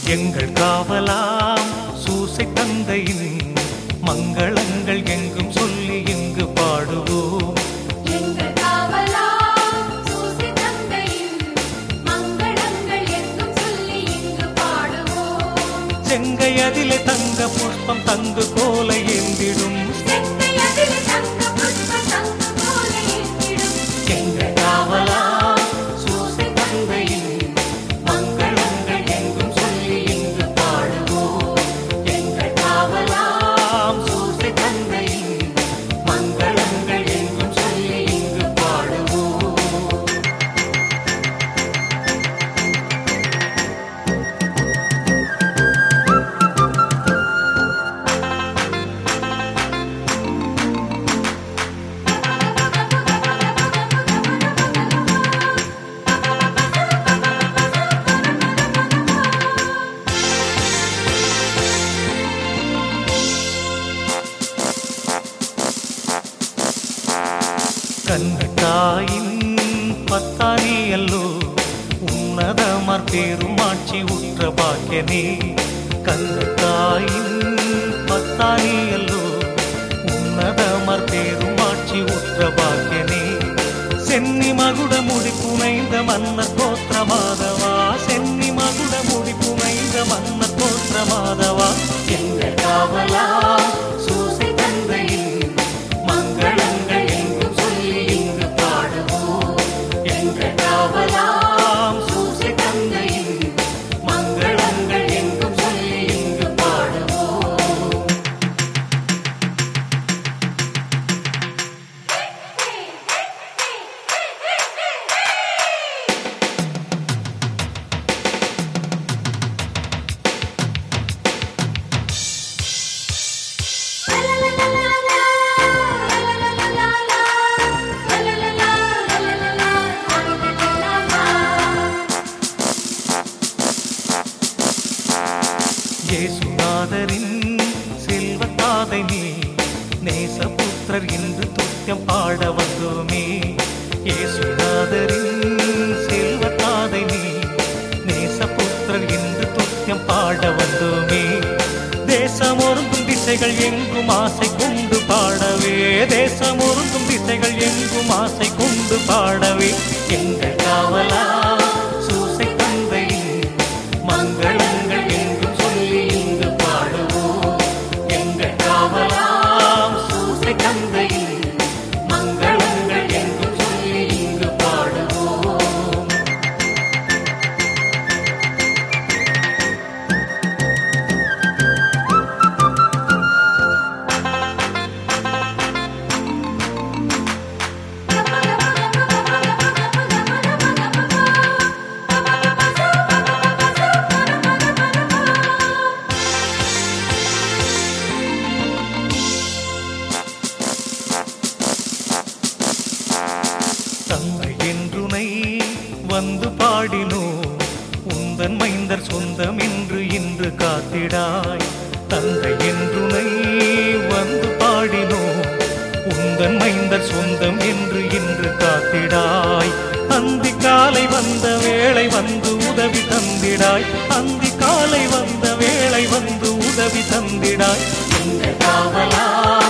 எங்கள் காவலாம் சூசை தந்தையின் மங்களங்கள் எங்கும் சொல்லி இங்கு பாடுவோம் எங்கள் காவலாம் சூசி தந்தையின் மங்களங்கள் எங்கும் சொல்லி இங்கு பாடுவோம் செங்கை அதிலே தங்க புஷ்பம் தங்கு கோல ஏந்திடும் செங்கை அதில் தங்க புஷ்ப தங்க போல ஏற்றிடும் எங்கள் காவலாம் சூசை தந்தையின் மங்களங்கள் எங்கும் சொல்லி இங்கு பாடுவோம் எங்கள் காவலாம் சூசை தந்தையின் மங்களங்கள் எங்கும் சொல்லி இங்கு பாடுவோம் கண்ணத்தாயின் பத்தானியல்லோ உன்னதமர் பெருமாட்சி உற்ற பாக்கியனே கண்ணத்தாயின் பத்தானியல்லோ உன்னதமர் பெருமாட்சி உற்ற பாக்கியனே சென்னி மகுட முடி புனைந்த மன்னர் கோத்திர மாதவா சென்னி மகுட முடி புனைந்த மன்னர் கோத்திர மாதவா எங்கள் காவலா சூசை தந்தையின் மங்களங்கள் எங்கும் சொல்லி இங்கு பாடுவோம் எங்கள் காவலாம் சூசை தந்தையின் மங்களங்கள் எங்கும் சொல்லி இங்கு பாடுவோம் இயேசுநாதரின் செல்வத்தாதை நீ நேசபுத்திரர் என்று துத்தியம் பாட வந்தோமே இயேசுநாதரின் செல்வத்தாதை நீ நேசபுத்திரர் என்று துத்தியம் பாட வந்தோமே தேசம் ஒருங்கும் திசைகள் எங்கும் ஆசை கொண்டு பாடவே தேசம் ஒருங்கும் திசைகள் எங்கும் ஆசை கொண்டு பாடவே எங்கள் காவலா சூசை தந்தையின் மங்களங்கள் எங்கும் சொல்லி இங்கு பாடுவோம் எங்கள் காவலாம் சூசை தந்தையின் மங்களங்கள் எங்கும் சொல்லி இங்கு பாடுவோம் தந்தை என்றுனை வந்து பாடினோ உந்தன் மைந்தர் சொந்தம் என்று இன்று காத்திடாய் தந்தை என்றுனை வந்து பாடினோ உந்தன் மைந்தர் சொந்தம் என்று இன்று காத்திடாய் அந்தி காலை வந்த வேளை வந்து உதவி தந்திடாய் அந்தி காலை வந்த வேளை வந்து உதவி தந்திடாய் எங்கள் காவலா